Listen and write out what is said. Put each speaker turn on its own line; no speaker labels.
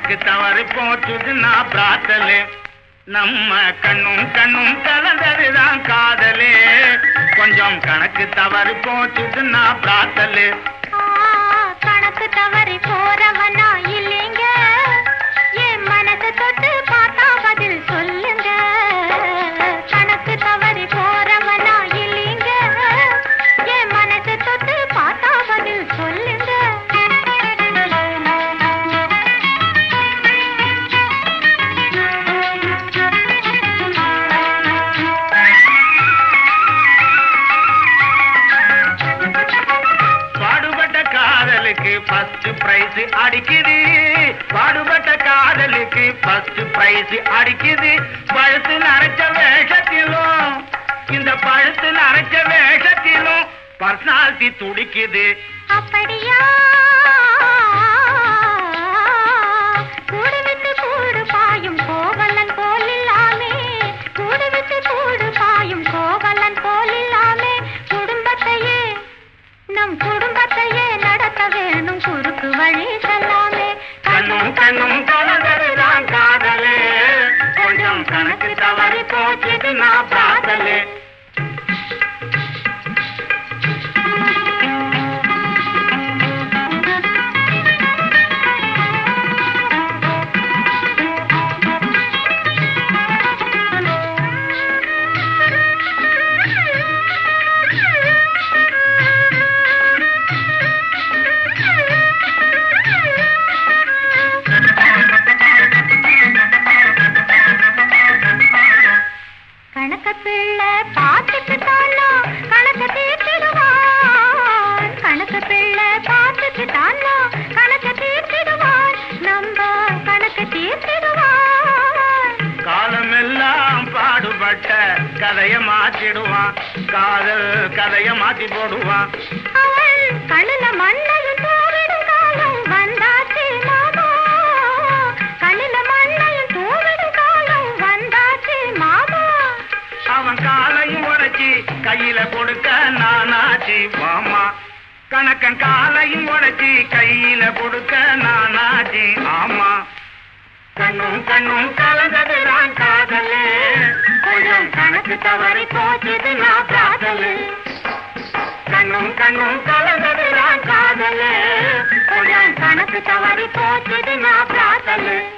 கணக்கு தவறு போச்சுதுன்னா பிராத்தலு நம்ம கண்ணும் கண்ணும் கலந்ததுதான் காதலே கொஞ்சம் கணக்கு தவறு போச்சுதுன்னா பிராத்தலு
ஆ, கணக்கு தவறி போறவனா இல்லைங்க என் மனசை தொட்டு பார்த்தா பதில் சொல்லுங்க கணக்கு தவறி போறவனா இல்லைங்க என் மனசை தொட்டு பார்த்தா பதில் சொல்லுங்க
பாடுபட்ட காதலுக்கு ஃபர்ஸ்ட் பிரைஸ் அடிக்குது பாடுபட்ட காதலுக்கு ஃபர்ஸ்ட் பிரைஸ் அடிக்குது பழுத்து நரைச்ச வேஷத்திலும் இந்த பழுத்து நரைச்ச வேஷத்திலும் பர்சனாலிட்டி துடிக்குது
அப்படியா கூடு விட்டு கூடு பாயும் கோவலன் போல் இல்லாமே கூடு விட்டு கூடு பாயும் கோவலன் போல் இல்லாமே குடும்பத்தையே நம் குடும்பத்தையே நடத்த வேணும் குறுக்கு வழி செல்லாமே
கண்ணும் கண்ணும் கலந்ததுதான் காதலே கொஞ்சம் கணக்கு தவறி போச்சுது நான் பாதலே
கணக்க பிள்ளை பார்த்துட்டு தானா கணக்க தீர்த்திடுவான் கணக்க பிள்ளை பார்த்துட்டு தானா கணக்க தீர்த்திடுவான் நம்ம கணக்க தீர்த்திடுவான்
காலமெல்லாம் பாடுபட்ட கதைய மாத்திடுவான் காதல் கதைய மாத்தி போடுவான்
அவன் கண்ணுல மண்ணையும் தூவிடும் காலம் வந்தாச்சு மாமா கண்ணுல மண்ணையும் தூவிடும் காலம் வந்தாச்சு மாமா
அவன் காலையும் உடைச்சி கையில கொடுக்க நானாச்சி மாமா கணக்கன் காலையும் உடைச்சி கையில கொடுக்க நானாச்சி ஆமா கண்ணும் கண்ணும் கலந்ததுதான் காதலே கொஞ்சம் கணக்கு தவறி போச்சுது நான் காதலே கண்ணும் கண்ணும் கலந்ததுதான் காதலே கொஞ்சம் கணக்கு தவறி போச்சுது நான் காதலே